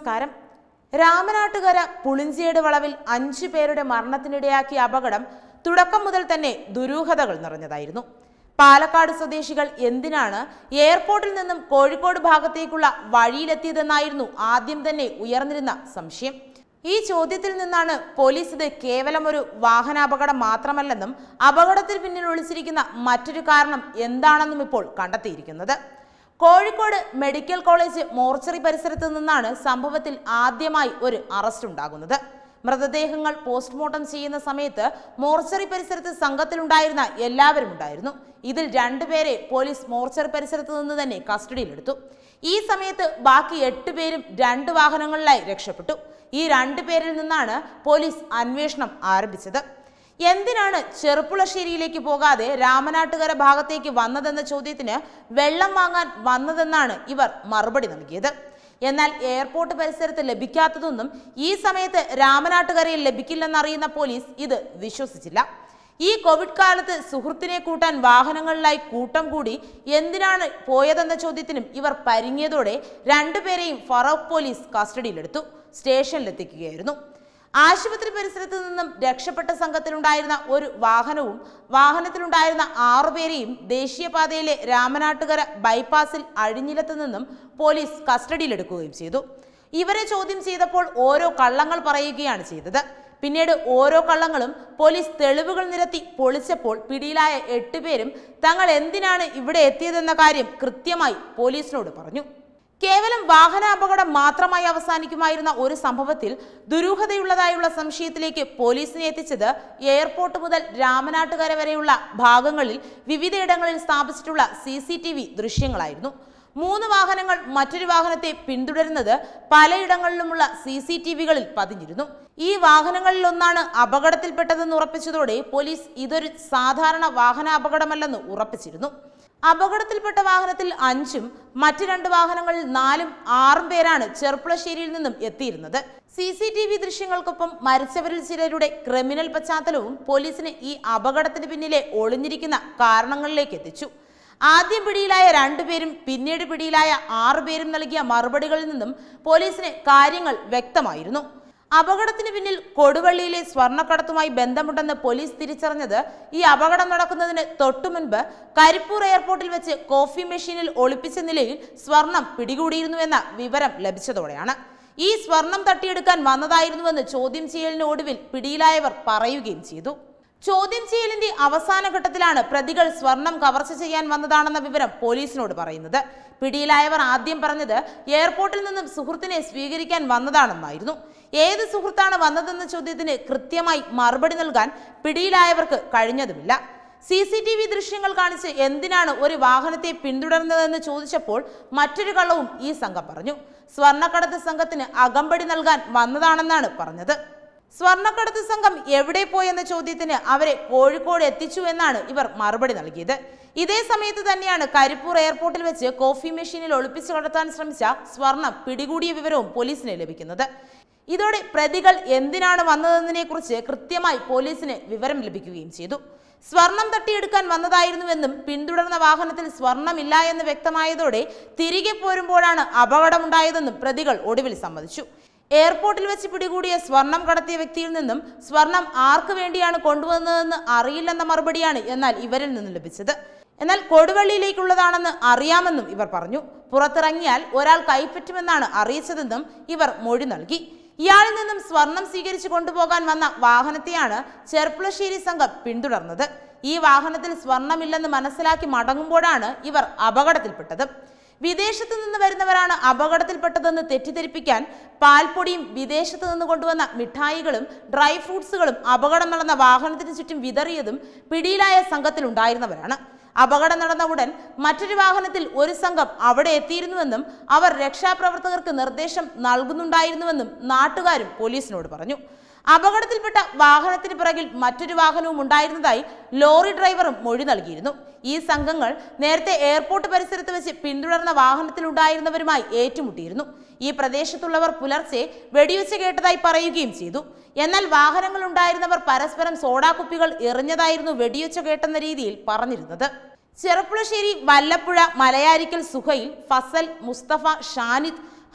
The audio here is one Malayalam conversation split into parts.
നമസ്കാരം രാമനാട്ടുകര പുളിഞ്ചേട് വളവിൽ അഞ്ചു പേരുടെ മരണത്തിനിടയാക്കിയ അപകടം തുടക്കം മുതൽ തന്നെ ദുരൂഹതകൾ നിറഞ്ഞതായിരുന്നു പാലക്കാട് സ്വദേശികൾ എന്തിനാണ് എയർപോർട്ടിൽ നിന്നും കോഴിക്കോട് ഭാഗത്തേക്കുള്ള വഴിയിലെത്തിയതെന്നായിരുന്നു ആദ്യം തന്നെ ഉയർന്നിരുന്ന സംശയം ഈ ചോദ്യത്തിൽ നിന്നാണ് പോലീസ് ഇത് കേവലം ഒരു വാഹനാപകടം മാത്രമല്ലെന്നും അപകടത്തിന് പിന്നിൽ ഒളിച്ചിരിക്കുന്ന മറ്റൊരു കാരണം എന്താണെന്നും ഇപ്പോൾ കണ്ടെത്തിയിരിക്കുന്നത് കോഴിക്കോട് മെഡിക്കൽ കോളേജ് മോർച്ചറി പരിസരത്ത് നിന്നാണ് സംഭവത്തിൽ ആദ്യമായി ഒരു അറസ്റ്റ് ഉണ്ടാകുന്നത് മൃതദേഹങ്ങൾ പോസ്റ്റ്മോർട്ടം ചെയ്യുന്ന സമയത്ത് മോർച്ചറി പരിസരത്ത് സംഘത്തിലുണ്ടായിരുന്ന എല്ലാവരും ഉണ്ടായിരുന്നു ഇതിൽ രണ്ടുപേരെ പോലീസ് മോർച്ചറി പരിസരത്ത് നിന്ന് തന്നെ കസ്റ്റഡിയിലെടുത്തു ഈ സമയത്ത് ബാക്കി എട്ട് പേരും രണ്ട് വാഹനങ്ങളിലായി രക്ഷപ്പെട്ടു ഈ രണ്ടു പേരിൽ നിന്നാണ് പോലീസ് അന്വേഷണം ആരംഭിച്ചത് എന്തിനാണ് ചെറുപ്പുളശ്ശേരിയിലേക്ക് പോകാതെ രാമനാട്ടുകര ഭാഗത്തേക്ക് വന്നതെന്ന ചോദ്യത്തിന് വെള്ളം വാങ്ങാൻ വന്നതെന്നാണ് ഇവർ മറുപടി നൽകിയത് എന്നാൽ എയർപോർട്ട് പരിസരത്ത് ലഭിക്കാത്തതൊന്നും ഈ സമയത്ത് രാമനാട്ടുകരയിൽ ലഭിക്കില്ലെന്നറിയുന്ന പോലീസ് ഇത് വിശ്വസിച്ചില്ല ഈ കോവിഡ് കാലത്ത് സുഹൃത്തിനെ കൂട്ടാൻ വാഹനങ്ങളിലായി കൂട്ടം കൂടി എന്തിനാണ് പോയതെന്ന ചോദ്യത്തിനും ഇവർ പരിങ്ങിയതോടെ രണ്ടുപേരെയും ഫറോക്ക് പോലീസ് കസ്റ്റഡിയിലെടുത്തു സ്റ്റേഷനിലെത്തിക്കുകയായിരുന്നു ആശുപത്രി പരിസരത്ത് നിന്നും രക്ഷപ്പെട്ട സംഘത്തിലുണ്ടായിരുന്ന ഒരു വാഹനവും വാഹനത്തിലുണ്ടായിരുന്ന ആറുപേരെയും ദേശീയപാതയിലെ രാമനാട്ടുകര ബൈപ്പാസിൽ അഴിഞ്ഞിലത്ത് നിന്നും പോലീസ് കസ്റ്റഡിയിലെടുക്കുകയും ചെയ്തു ഇവരെ ചോദ്യം ചെയ്തപ്പോൾ ഓരോ കള്ളങ്ങൾ പറയുകയാണ് ചെയ്തത് പിന്നീട് ഓരോ കള്ളങ്ങളും പോലീസ് തെളിവുകൾ നിരത്തി പൊളിച്ചപ്പോൾ പിടിയിലായ എട്ടുപേരും തങ്ങൾ എന്തിനാണ് ഇവിടെ എത്തിയതെന്ന കാര്യം കൃത്യമായി പോലീസിനോട് പറഞ്ഞു കേവലം വാഹനാപകടം മാത്രമായി അവസാനിക്കുമായിരുന്ന ഒരു സംഭവത്തിൽ ദുരൂഹതയുള്ളതായുള്ള സംശയത്തിലേക്ക് പോലീസിനെ എത്തിച്ചത് എയർപോർട്ട് മുതൽ രാമനാട്ടുകര വരെയുള്ള ഭാഗങ്ങളിൽ വിവിധയിടങ്ങളിൽ സ്ഥാപിച്ചിട്ടുള്ള സി സി ടി വി ദൃശ്യങ്ങളായിരുന്നു മൂന്ന് വാഹനങ്ങൾ മറ്റൊരു വാഹനത്തെ പിന്തുടരുന്നത് പലയിടങ്ങളിലുമുള്ള സി സി ടി വികളിൽ പതിഞ്ഞിരുന്നു ഈ വാഹനങ്ങളിൽ ഒന്നാണ് അപകടത്തിൽപ്പെട്ടതെന്ന് ഉറപ്പിച്ചതോടെ പോലീസ് ഇതൊരു സാധാരണ വാഹനാപകടമല്ലെന്ന് ഉറപ്പിച്ചിരുന്നു അപകടത്തിൽപ്പെട്ട വാഹനത്തിൽ അഞ്ചും മറ്റു രണ്ട് വാഹനങ്ങളിൽ നാലും ആറും പേരാണ് ചെർപ്പുളശ്ശേരിയിൽ നിന്നും എത്തിയിരുന്നത് സി സി ടി വി ദൃശ്യങ്ങൾക്കൊപ്പം മരിച്ചവരിൽ ചിലരുടെ ക്രിമിനൽ പശ്ചാത്തലവും പോലീസിന് ഈ അപകടത്തിന് പിന്നിലെ ഒളിഞ്ഞിരിക്കുന്ന കാരണങ്ങളിലേക്ക് എത്തിച്ചു ആദ്യം പിടിയിലായ രണ്ടുപേരും പിന്നീട് പിടിയിലായ ആറുപേരും നൽകിയ മറുപടികളിൽ നിന്നും പോലീസിന് കാര്യങ്ങൾ വ്യക്തമായിരുന്നു അപകടത്തിന് പിന്നിൽ കൊടുവള്ളിയിലെ സ്വർണ്ണക്കടത്തുമായി ബന്ധമുണ്ടെന്ന് പോലീസ് തിരിച്ചറിഞ്ഞത് ഈ അപകടം നടക്കുന്നതിന് തൊട്ടു മുൻപ് കരിപ്പൂർ എയർപോർട്ടിൽ വെച്ച് കോഫി മെഷീനിൽ ഒളിപ്പിച്ച നിലയിൽ സ്വർണം പിടികൂടിയിരുന്നുവെന്ന വിവരം ലഭിച്ചതോടെയാണ് ഈ സ്വർണം തട്ടിയെടുക്കാൻ വന്നതായിരുന്നുവെന്ന് ചോദ്യം ചെയ്യലിന് ഒടുവിൽ പിടിയിലായവർ പറയുകയും ചെയ്തു ചോദ്യം ചെയ്യലിന്റെ അവസാന ഘട്ടത്തിലാണ് പ്രതികൾ സ്വർണം കവർച്ച ചെയ്യാൻ വന്നതാണെന്ന വിവരം പോലീസിനോട് പറയുന്നത് പിടിയിലായവർ ആദ്യം പറഞ്ഞത് എയർപോർട്ടിൽ നിന്നും സുഹൃത്തിനെ സ്വീകരിക്കാൻ വന്നതാണെന്നായിരുന്നു ഏത് സുഹൃത്താണ് വന്നതെന്ന ചോദ്യത്തിന് കൃത്യമായി മറുപടി നൽകാൻ പിടിയിലായവർക്ക് കഴിഞ്ഞതുമില്ല സി സി ടി വി ദൃശ്യങ്ങൾ കാണിച്ച് എന്തിനാണ് ഒരു വാഹനത്തെ പിന്തുടർന്നതെന്ന് ചോദിച്ചപ്പോൾ മറ്റൊരു കള്ളവും ഈ സംഘം പറഞ്ഞു സ്വർണ്ണക്കടത്ത് സംഘത്തിന് അകമ്പടി നൽകാൻ വന്നതാണെന്നാണ് പറഞ്ഞത് സ്വർണ്ണക്കടത്ത് സംഘം എവിടെ പോയെന്ന ചോദ്യത്തിന് അവരെ കോഴിക്കോട് എത്തിച്ചു എന്നാണ് ഇവർ മറുപടി നൽകിയത് ഇതേ സമയത്ത് തന്നെയാണ് കരിപ്പൂർ എയർപോർട്ടിൽ വെച്ച് കോഫി മെഷീനിൽ ഒളിപ്പിച്ചു കടത്താൻ ശ്രമിച്ച സ്വർണം പിടികൂടിയ വിവരവും പോലീസിന് ലഭിക്കുന്നത് ഇതോടെ പ്രതികൾ എന്തിനാണ് വന്നതെന്നതിനെ കുറിച്ച് കൃത്യമായി പോലീസിന് വിവരം ലഭിക്കുകയും ചെയ്തു സ്വർണം തട്ടിയെടുക്കാൻ വന്നതായിരുന്നുവെന്നും പിന്തുടർന്ന വാഹനത്തിൽ സ്വർണമില്ല എന്ന് വ്യക്തമായതോടെ തിരികെ പോരുമ്പോഴാണ് അപകടമുണ്ടായതെന്നും പ്രതികൾ ഒടുവിൽ സമ്മതിച്ചു എയർപോർട്ടിൽ വെച്ച് പിടികൂടിയ സ്വർണം കടത്തിയ വ്യക്തിയിൽ നിന്നും സ്വർണം ആർക്കു വേണ്ടിയാണ് കൊണ്ടുവന്നതെന്ന് അറിയില്ലെന്ന മറുപടിയാണ് എന്നാൽ ഇവരിൽ നിന്ന് ലഭിച്ചത് എന്നാൽ കൊടുവള്ളിയിലേക്കുള്ളതാണെന്ന് അറിയാമെന്നും ഇവർ പറഞ്ഞു പുറത്തിറങ്ങിയാൽ ഒരാൾ കൈപ്പറ്റുമെന്നാണ് അറിയിച്ചതെന്നും ഇവർ മൊഴി നൽകി ഇയാളിൽ നിന്നും സ്വർണം സ്വീകരിച്ചു കൊണ്ടുപോകാൻ വന്ന വാഹനത്തെയാണ് ചെർപ്പുളശ്ശേരി സംഘം പിന്തുടർന്നത് ഈ വാഹനത്തിൽ സ്വർണമില്ലെന്ന് മനസ്സിലാക്കി മടങ്ങുമ്പോഴാണ് ഇവർ അപകടത്തിൽപ്പെട്ടത് വിദേശത്ത് നിന്ന് വരുന്നവരാണ് അപകടത്തിൽപ്പെട്ടതെന്ന് തെറ്റിദ്ധരിപ്പിക്കാൻ പാൽപ്പൊടിയും വിദേശത്ത് നിന്ന് കൊണ്ടുവന്ന മിഠായികളും ഡ്രൈ ഫ്രൂട്ട്സുകളും അപകടം നടന്ന വാഹനത്തിന് ചുറ്റും വിതറിയതും പിടിയിലായ സംഘത്തിലുണ്ടായിരുന്നവരാണ് അപകടം നടന്ന ഉടൻ മറ്റൊരു വാഹനത്തിൽ ഒരു സംഘം അവിടെ എത്തിയിരുന്നുവെന്നും അവർ രക്ഷാപ്രവർത്തകർക്ക് നിർദ്ദേശം നൽകുന്നുണ്ടായിരുന്നുവെന്നും നാട്ടുകാരും പോലീസിനോട് പറഞ്ഞു അപകടത്തിൽപ്പെട്ട വാഹനത്തിന് പിറകിൽ മറ്റൊരു വാഹനവും ഉണ്ടായിരുന്നതായി ലോറി ഡ്രൈവറും മൊഴി നൽകിയിരുന്നു ഈ സംഘങ്ങൾ നേരത്തെ എയർപോർട്ട് പരിസരത്ത് വെച്ച് പിന്തുടർന്ന വാഹനത്തിലുണ്ടായിരുന്നവരുമായി ഏറ്റുമുട്ടിയിരുന്നു ഈ പ്രദേശത്തുള്ളവർ പുലർച്ചെ വെടിവെച്ച് കേട്ടതായി പറയുകയും ചെയ്തു എന്നാൽ വാഹനങ്ങൾ ഉണ്ടായിരുന്നവർ പരസ്പരം സോഡാ കുപ്പികൾ എറിഞ്ഞതായിരുന്നു വെടിവെച്ച് കേട്ടെന്ന രീതിയിൽ പറഞ്ഞിരുന്നത് ചെറുപ്പുളശ്ശേരി വല്ലപ്പുഴ മലയാരിക്കൽ സുഹൈൽ ഫസൽ മുസ്തഫ ഷാനിദ്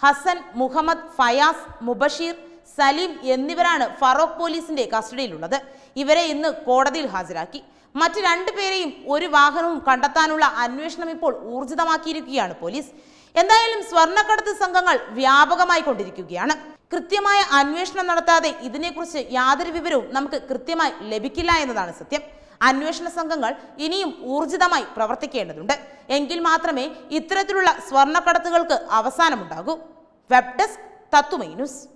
ഹസൻ മുഹമ്മദ് ഫയാസ് മുബഷീർ സലീം എന്നിവരാണ് ഫറോക്ക് പോലീസിന്റെ കസ്റ്റഡിയിലുള്ളത് ഇവരെ ഇന്ന് കോടതിയിൽ ഹാജരാക്കി മറ്റ് രണ്ടുപേരെയും ഒരു വാഹനവും കണ്ടെത്താനുള്ള അന്വേഷണം ഇപ്പോൾ ഊർജിതമാക്കിയിരിക്കുകയാണ് പോലീസ് എന്തായാലും സ്വർണ്ണക്കടത്ത് സംഘങ്ങൾ വ്യാപകമായി കൊണ്ടിരിക്കുകയാണ് കൃത്യമായ അന്വേഷണം നടത്താതെ ഇതിനെക്കുറിച്ച് യാതൊരു വിവരവും നമുക്ക് കൃത്യമായി ലഭിക്കില്ല എന്നതാണ് സത്യം അന്വേഷണ സംഘങ്ങൾ ഇനിയും ഊർജിതമായി പ്രവർത്തിക്കേണ്ടതുണ്ട് എങ്കിൽ മാത്രമേ ഇത്തരത്തിലുള്ള സ്വർണ്ണക്കടത്തുകൾക്ക് അവസാനമുണ്ടാകൂ വെബ് ഡെസ്ക് തത്തുമൈ ന്യൂസ്